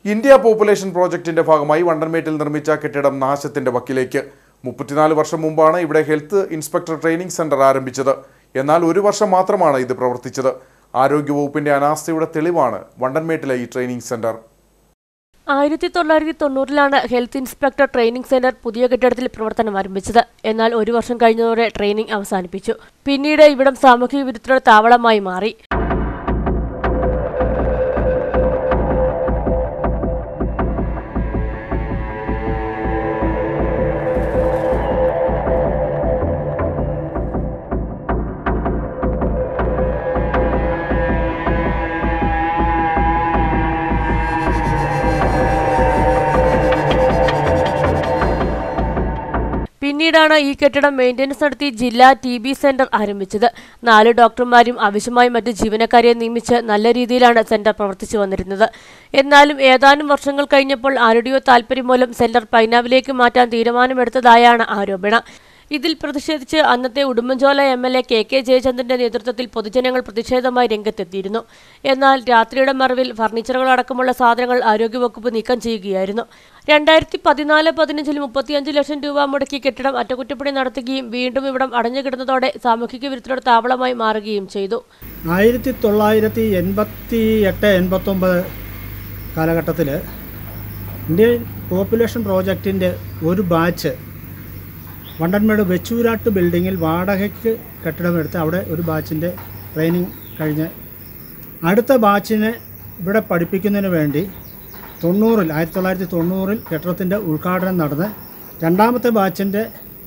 India population പ്രോജക്റ്റിന്റെ ഭാഗമായി വണ്ടൻമേട്ടിൽ നിർമ്മിച്ച കെട്ടിടം നാശത്തിന്റെ വക്കിലേക്ക് മുപ്പത്തിനാല് വർഷം മുമ്പാണ് ഇവിടെ ഹെൽത്ത് ഇൻസ്പെക്ടർ ട്രെയിനിംഗ് സെന്റർ ആരംഭിച്ചത് എന്നാൽ ഒരു വർഷം മാത്രമാണ് ഇത് പ്രവർത്തിച്ചത് ആരോഗ്യവകുപ്പിന്റെ അനാസ്ഥയുടെ തെളിവാണ് വണ്ടൻമേട്ടിലെ ഈ ട്രെയിനിംഗ് സെന്റർ ആയിരത്തി തൊള്ളായിരത്തി തൊണ്ണൂറിലാണ് ഹെൽത്ത് ഇൻസ്പെക്ടർ ട്രെയിനിംഗ് സെന്റർ പുതിയ കെട്ടിടത്തിൽ പ്രവർത്തനം ആരംഭിച്ചത് എന്നാൽ ഒരു വർഷം കഴിഞ്ഞതോടെ ട്രെയിനിംഗ് അവസാനിപ്പിച്ചു പിന്നീട് ഇവിടം സാമൂഹിക വിരുദ്ധരുടെ താവളമായി മാറി പിന്നീടാണ് ഈ കെട്ടിടം മെയിൻ്റനൻസ് നടത്തി ജില്ലാ ടി ബി സെന്റർ ആരംഭിച്ചത് നാല് ഡോക്ടർമാരും ആവശ്യമായി മറ്റ് ജീവനക്കാരെ നിയമിച്ച് നല്ല രീതിയിലാണ് സെന്റർ പ്രവർത്തിച്ചു വന്നിരുന്നത് എന്നാലും ഏതാനും വർഷങ്ങൾ കഴിഞ്ഞപ്പോൾ ആരുടെയോ താൽപ്പര്യം മൂലം സെന്റർ പൈനാവിലേക്ക് മാറ്റാൻ തീരുമാനമെടുത്തതായാണ് ആരോപണം ഇതിൽ പ്രതിഷേധിച്ച് അന്നത്തെ Udumbanchola M L A K K ജയചന്ദ്രന്റെ നേതൃത്വത്തിൽ പൊതുജനങ്ങൾ പ്രതിഷേധമായി രംഗത്തെത്തിയിരുന്നു എന്നാൽ രാത്രിയുടെ മറവിൽ ഫർണിച്ചറുകളടക്കമുള്ള സാധനങ്ങൾ ആരോഗ്യവകുപ്പ് നീക്കം ചെയ്യുകയായിരുന്നു രണ്ടായിരത്തി പതിനാല് പതിനഞ്ചിൽ മുപ്പത്തിയഞ്ച് ലക്ഷം രൂപ മുടക്കി കെട്ടിടം അറ്റകുറ്റപ്പണി നടത്തുകയും വീണ്ടും ഇവിടം അടഞ്ഞുകിടന്നതോടെ സാമൂഹിക വിരുദ്ധരുടെ താവളമായി മാറുകയും ചെയ്തു ആയിരത്തി തൊള്ളായിരത്തി എൺപത്തി എട്ട് എൺപത്തൊമ്പത് കാലഘട്ടത്തിൽ ഇന്ത്യൻ പോപ്പുലേഷൻ പ്രോജക്റ്റിൻ്റെ ഒരു ബാച്ച് വണ്ടൻമേട് വെച്ചൂരാട്ട് ബിൽഡിങ്ങിൽ വാടകയ്ക്ക് കെട്ടിടമെടുത്ത് അവിടെ ഒരു ബാച്ചിൻ്റെ ട്രെയിനിങ് കഴിഞ്ഞ് അടുത്ത ബാച്ചിനെ ഇവിടെ പഠിപ്പിക്കുന്നതിന് വേണ്ടി തൊണ്ണൂറിൽ ആയിരത്തി തൊള്ളായിരത്തി തൊണ്ണൂറിൽ കെട്ടിടത്തിൻ്റെ ഉദ്ഘാടനം നടന്ന് രണ്ടാമത്തെ ബാച്ചിൻ്റെ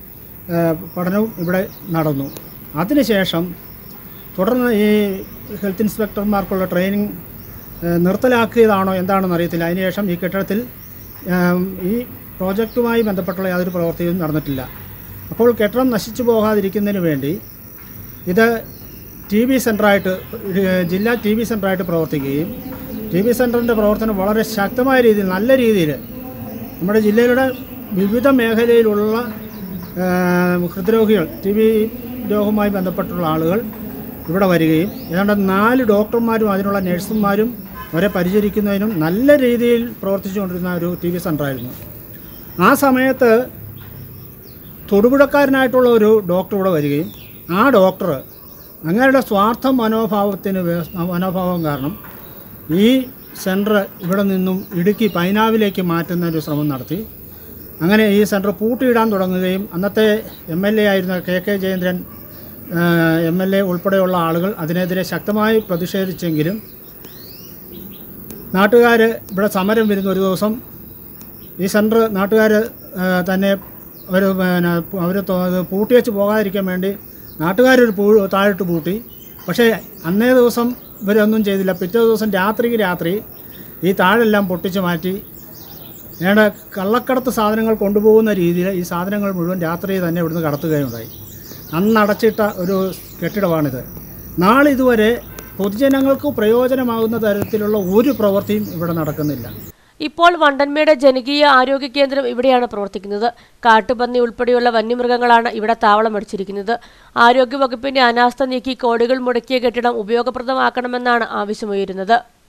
പഠനവും ഇവിടെ നടന്നു അതിനുശേഷം തുടർന്ന് ഈ ഹെൽത്ത് ഇൻസ്പെക്ടർമാർക്കുള്ള ട്രെയിനിങ് ഏഹ്, നിർത്തലാക്കിയതാണോ എന്താണെന്ന് അറിയത്തില്ല അതിനുശേഷം ഈ കെട്ടിടത്തിൽ ഏം, ഈ പ്രോജക്റ്റുമായി ബന്ധപ്പെട്ടുള്ള യാതൊരു പ്രവൃത്തിയും നടന്നിട്ടില്ല അപ്പോൾ കെട്ടിടം നശിച്ചു പോകാതിരിക്കുന്നതിന് വേണ്ടി ഇത് ടി ബി സെൻ്ററായിട്ട് ജില്ലാ ടി ബി സെൻ്ററായിട്ട് പ്രവർത്തിക്കുകയും ടി ബി സെൻ്ററിൻ്റെ പ്രവർത്തനം വളരെ ശക്തമായ രീതിയിൽ നല്ല രീതിയിൽ നമ്മുടെ ജില്ലയുടെ വിവിധ മേഖലയിലുള്ള ആ, ഹൃദ്രോഗികൾ ടി ബി രോഗവുമായി ബന്ധപ്പെട്ടുള്ള ആളുകൾ ഇവിടെ വരികയും ഏതാണ്ട് നാല് ഡോക്ടർമാരും അതിനുള്ള നഴ്സുമാരും അവരെ പരിചരിക്കുന്നതിനും നല്ല രീതിയിൽ പ്രവർത്തിച്ചുകൊണ്ടിരുന്ന ഒരു ടി ബി സെൻ്ററായിരുന്നു ആ സമയത്ത് തൊടുപുഴക്കാരനായിട്ടുള്ള ഒരു ഡോക്ടർ ഇവിടെ വരികയും ആ ഡോക്ടർ അങ്ങനെയുള്ള സ്വാർത്ഥ മനോഭാവത്തിന് വേ- മനോഭാവം കാരണം ഈ സെൻറ്റർ ഇവിടെ നിന്നും ഇടുക്കി പൈനാവിലേക്ക് മാറ്റുന്ന ഒരു ശ്രമം നടത്തി അങ്ങനെ ഈ സെൻറ്റർ പൂട്ടിയിടാൻ തുടങ്ങുകയും അന്നത്തെ എം എൽ എ ആയിരുന്ന K K Jayendran M L A ഉൾപ്പെടെയുള്ള ആളുകൾ അതിനെതിരെ ശക്തമായി പ്രതിഷേധിച്ചെങ്കിലും നാട്ടുകാർ ഇവിടെ സമരം വരുന്ന ഒരു ദിവസം ഈ സെൻറ്റർ നാട്ടുകാർ തന്നെ അവർ പിന്നെ അവർ പൂട്ടിവെച്ച് പോകാതിരിക്കാൻ വേണ്ടി നാട്ടുകാരൊരു പൂ താഴിട്ട് പൂട്ടി പക്ഷേ അന്നേ ദിവസം ഇവരൊന്നും ചെയ്തില്ല പിറ്റേ ദിവസം രാത്രിക്ക് രാത്രി ഈ താഴെല്ലാം പൊട്ടിച്ച് മാറ്റി ഞങ്ങളുടെ കള്ളക്കടത്ത് സാധനങ്ങൾ കൊണ്ടുപോകുന്ന രീതിയിൽ ഈ സാധനങ്ങൾ മുഴുവൻ രാത്രി തന്നെ ഇവിടുന്ന് കടത്തുകയുണ്ടായി അന്ന് അടച്ചിട്ട ഒരു കെട്ടിടമാണിത് നാളെ ഇതുവരെ പൊതുജനങ്ങൾക്ക് പ്രയോജനമാകുന്ന തരത്തിലുള്ള ഒരു പ്രവൃത്തിയും ഇവിടെ നടക്കുന്നില്ല ഇപ്പോൾ വണ്ടൻമേട് ജനകീയ ആരോഗ്യ കേന്ദ്രം ഇവിടെയാണ് പ്രവർത്തിക്കുന്നത് കാട്ടുപന്നി ഉൾപ്പെടെയുള്ള വന്യമൃഗങ്ങളാണ് ഇവിടെ താവളമടിച്ചിരിക്കുന്നത് ആരോഗ്യവകുപ്പിന്റെ അനാസ്ഥ നീക്കി കോടികൾ മുടക്കിയ കെട്ടിടം ഉപയോഗപ്രദമാക്കണമെന്നാണ് ആവശ്യമുയരുന്നത്